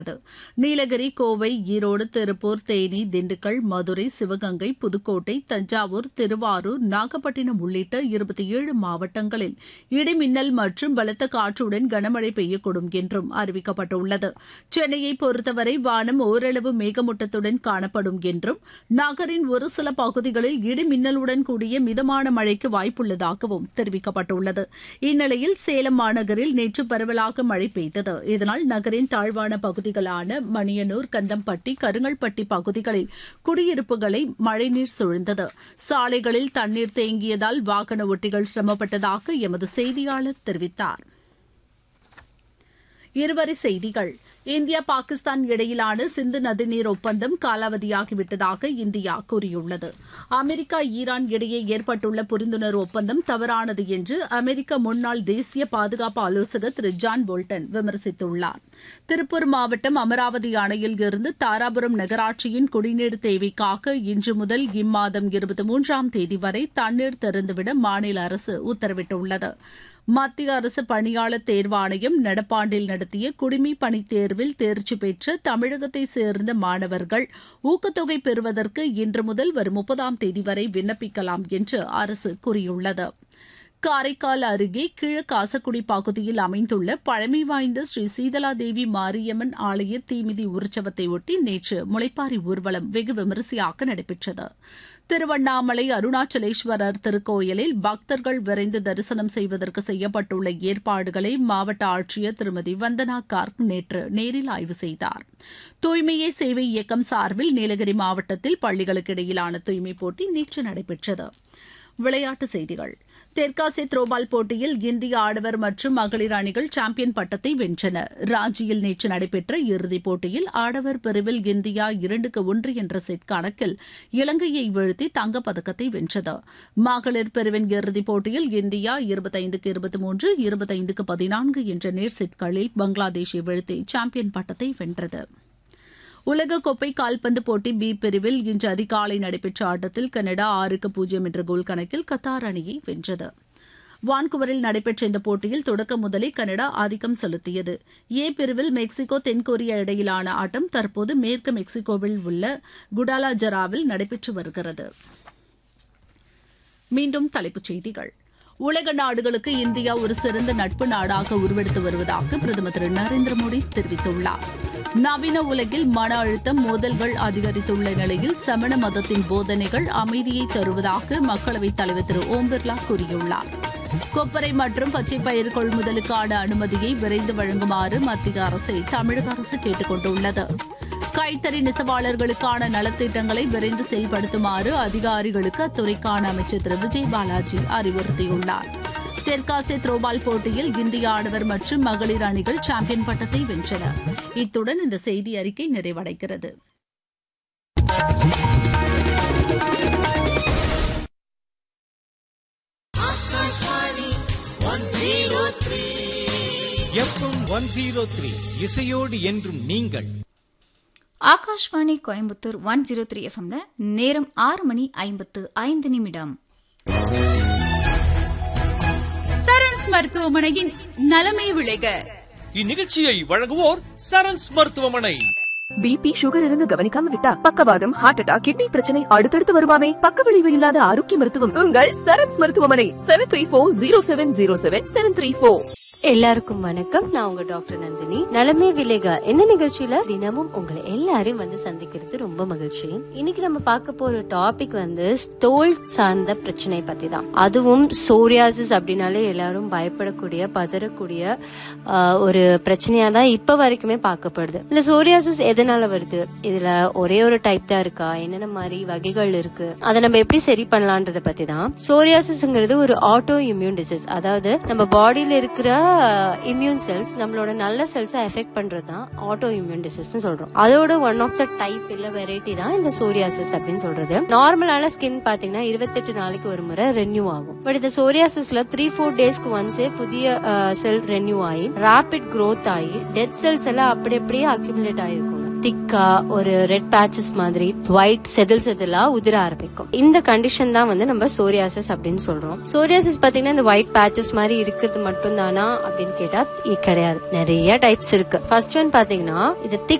நீலகிரி கோவை ஈரோடு திருப்பூர் தேனி திண்டுக்கல் மதுரை சிவகங்கை புதுக்கோட்டை தஞ்சாவூர் திருவாரூர் நாகப்பட்டினம் உள்ளிட்ட இருபத்தி ஏழு மாவட்டங்களில் இடிமின்னல் மற்றும் பலத்த காற்றுடன் கனமழை பெய்யக்கூடும் என்றும் அறிவிக்கப்பட்டுள்ளது சென்னையை பொறுத்தவரை வானம் ஓரளவு மேகமூட்டத்துடன் காணப்படும் என்றும் நகரின் ஒரு சில பகுதிகளில் இடிமின்னலுடன் கூடிய மிதமான மழைக்கு வாய்ப்புள்ளதாகவும் தெரிவிக்கப்பட்டுள்ளது இந்நிலையில் சேலம் மாநகரில் நேற்று பரவலாக மழை பெய்தது இதனால் நகரின் தாழ்வான பகுதிகளான மணியனூர் கந்தம்பட்டி கருங்கல்பட்டி பகுதிகளில் குடியிருப்புகளை மழைநீர் சூழ்ந்தது சாலைகளில் தண்ணீர் தேங்கியதால் வாகன ஓட்டிகள் சிரமப்பட்டதாக எமது செய்தியாளர் தெரிவித்தார் இருவரி செய்திகள் இந்தியா பாகிஸ்தான் இடையிலான சிந்து நதிநீர் ஒப்பந்தம் காலாவதியாகிவிட்டதாக இந்தியா கூறியுள்ளது அமெரிக்கா ஈரான் இடையே ஏற்பட்டுள்ள புரிந்துணர்வு ஒப்பந்தம் தவறானது என்று அமெரிக்க முன்னாள் தேசிய பாதுகாப்பு ஆலோசகர் திரு ஜான் போல்டன் விமர்சித்துள்ளார் திருப்பூர் மாவட்டம் அமராவதி அணையில் இருந்து தாராபுரம் நகராட்சியின் குடிநீர் தேவைக்காக இன்று முதல் இம்மாதம் இருபத்தி மூன்றாம் தேதி வரை தண்ணீர் திறந்துவிட மாநில அரசு உத்தரவிட்டுள்ளது மத்திய அரசு பணியாளர் தேர்வாணையம் நடப்பாண்டில் நடத்திய குடிமை பணித் தேர்வில் தேர்ச்சி பெற்ற தமிழகத்தை சேர்ந்த மாணவர்கள் ஊக்கத்தொகை பெறுவதற்கு இன்று முதல் வரும் முப்பதாம் தேதி வரை விண்ணப்பிக்கலாம் என்று அரசு கூறியுள்ளது காரைக்கால் அருகே கிழக்காசக்குடி பகுதியில் அமைந்துள்ள பழமை வாய்ந்த ஸ்ரீ சீதலாதேவி மாரியம்மன் ஆலய தீமிதி உற்சவத்தை ஒட்டி நேற்று முளைப்பாரி ஊர்வலம் வெகு விமரிசையாக நடைபெற்றது திருவண்ணாமலை அருணாச்சலேஸ்வரர் திருக்கோயிலில் பக்தர்கள் விரைந்து தரிசனம் செய்வதற்கு செய்யப்பட்டுள்ள ஏற்பாடுகளை மாவட்ட ஆட்சியர் திருமதி வந்தனா கார்க் நேற்று நேரில் ஆய்வு செய்தார் தூய்மையே சேவை இயக்கம் சார்பில் நீலகிரி மாவட்டத்தில் பள்ளிகளுக்கு இடையிலான தூய்மை போட்டி நேற்று நடைபெற்றது விளையாட்டுச் செய்திகள் தெற்காசிய த்ரோபால் போட்டியில் இந்திய ஆடவர் மற்றும் மகளிர் அணிகள் சாம்பியன் பட்டத்தை வென்றன ராஞ்சியில் நேற்று நடைபெற்ற இறுதிப் போட்டியில் ஆடவர் பிரிவில் இந்தியா இரண்டுக்கு ஒன்று என்ற செட் கணக்கில் இலங்கையை வீழ்த்தி தங்கப்பதக்கத்தை வென்றது மகளிர் பிரிவின் இறுதிப் போட்டியில் இந்தியா இருபத்தைந்துக்கு இருபத்தி மூன்று இருபத்தைந்துக்கு பதினான்கு என்ற நேர் செட்களில் பங்களாதேஷை வீழ்த்தி சாம்பியன் பட்டத்தை வென்றது உலகக்கோப்பை கால்பந்து போட்டி பி பிரிவில் இன்று அதிகாலை நடைபெற்ற ஆட்டத்தில் கனடா ஆறுக்கு பூஜ்ஜியம் என்ற கோல் கணக்கில் கத்தார் அணியை வென்றது வான்குவரில் நடைபெற்ற இந்த போட்டியில் தொடக்க முதலே கனடா ஆதிக்கம் செலுத்தியது ஏ பிரிவில் மெக்சிகோ தென்கொரியா இடையிலான ஆட்டம் தற்போது மேற்கு மெக்சிகோவில் உள்ள குடாலாஜராவில் நடைபெற்று வருகிறது மீண்டும் தலைப்புச் செய்திகள் உலக நாடுகளுக்கு இந்தியா ஒரு சிறந்த நட்பு நாடாக உருவெடுத்து வருவதாக பிரதமர் திரு நரேந்திர மோடி தெரிவித்துள்ளார் நவீன உலகில் மன அழுத்தம் மோதல்கள் அதிகரித்துள்ள நிலையில் சமண மதத்தின் போதனைகள் அமைதியை தருவதாக மக்களவைத் தலைவர் திரு ஓம் பிர்லா கூறியுள்ளார் கொப்பரை மற்றும் பச்சை பயிர் கொள்முதலுக்கான அனுமதியை விரைந்து வழங்குமாறு மத்திய அரசை தமிழக அரசு கேட்டுக் கொண்டுள்ளது கைத்தறி நெசவாளர்களுக்கான நலத்திட்டங்களை விரைந்து செயல்படுத்துமாறு அதிகாரிகளுக்கு அத்துறைக்கான அமைச்சர் திரு விஜய் பாலாஜி அறிவுறுத்தியுள்ளார் தெற்காசிய த்ரோபால் போட்டியில் இந்திய ஆடவர் மற்றும் மகளிர் அணிகள் சாம்பியன் பட்டத்தை வென்றன இத்துடன் இந்த செய்தி அறிக்கை நிறைவடைகிறது எஃப்எம் ஒன் ஜீரோ த்ரீ இசையோடு என்றும் நீங்கள் Akashvani Coimbatore one zero three எஃப்எம்ல நேரம் ஆறு மணி ஐம்பத்து ஐந்து நிமிடம் சரண்ஸ் மருத்துவமனையின் நலமே விளைக இந்நிகழ்ச்சியை வழங்குவோர் சரண்ஸ் மருத்துவமனை பிபி சுகர் இருந்து கவனிக்காம விட்டா பக்கவாதம் ஹார்ட் அட்டாக் கிட்னி பிரச்சனை அடுத்தடுத்து வருமாமே பக்க விளைவு இல்லாத ஆரோக்கிய மருத்துவம் உங்கள் சரண்ஸ் மருத்துவமனை seven three four zero seven zero seven seven three four எல்லாருக்கும் வணக்கம் நான் உங்க டாக்டர் நந்தினி நலமே விலேகா இந்த நிகழ்ச்சியில தினமும் உங்களை எல்லாரையும் வந்து சந்திக்கிறது ரொம்ப மகிழ்ச்சி இன்னைக்கு நம்ம பார்க்க போற டாபிக் வந்து தோல் சார்ந்த பிரச்சனை பத்தி தான் அதுவும் சோரியாசிஸ் அப்படின்னாலே எல்லாரும் பயப்படக்கூடிய பதறக்கூடிய ஆஹ், ஒரு பிரச்சனையா தான் இப்ப வரைக்குமே பார்க்கப்படுது இந்த சோரியாசிஸ் எதனால வருது இதுல ஒரே ஒரு டைப் தான் இருக்கா என்னென்ன மாதிரி வகைகள் இருக்கு அதை நம்ம எப்படி சரி பண்ணலான்றத பத்தி தான் சோரியாசிஸ்ங்கிறது ஒரு ஆட்டோ இம்யூன் டிசீஸ் அதாவது நம்ம பாடியில இருக்கிற இம்யூன் செல்ஸ் நம்மளோட நல்ல செல்ஸை எஃபெக்ட் பண்றது தான் ஆட்டோ இம்யூன் டிசீஸ்னு சொல்றோம் அதோட ஒன் ஆஃப் த டைப் இல்ல வெரைட்டி தான் இந்த சோரியாசிஸ் அப்படின்னு சொல்றது நார்மலான ஸ்கின் பாத்தீங்கன்னா இருபத்தெட்டு நாளைக்கு ஒரு முறை ரெனியூ ஆகும் பட் இந்த சோரியாசிஸ்ல த்ரீ ஃபோர் டேஸ்க்கு ஒன்ஸே புதிய செல் ரெனியூ ஆகி ரேபிட் growth ஆகி டெட் செல்ஸ் எல்லாம் அப்படி அப்படியே அக்யூமுலேட் ஆயிருக்கும் திக்கா ஒரு ரெட் பேச்சஸ் மாதிரி ஒயிட் செதில் செதிலா உதிர ஆரம்பிக்கும் இந்த கண்டிஷன் தான் வந்து நம்ம சோரியாசிஸ் அப்படின்னு சொல்றோம் சோரியாசிஸ் பாத்தீங்கன்னா இந்த ஒயிட் பேச்சஸ் மாதிரி இருக்கிறது மட்டும் தானா அப்படின்னு கேட்டா இ- கிடையாது நிறைய டைப்ஸ் இருக்கு ஃபர்ஸ்ட் ஒன் பாத்தீங்கன்னா இது திக்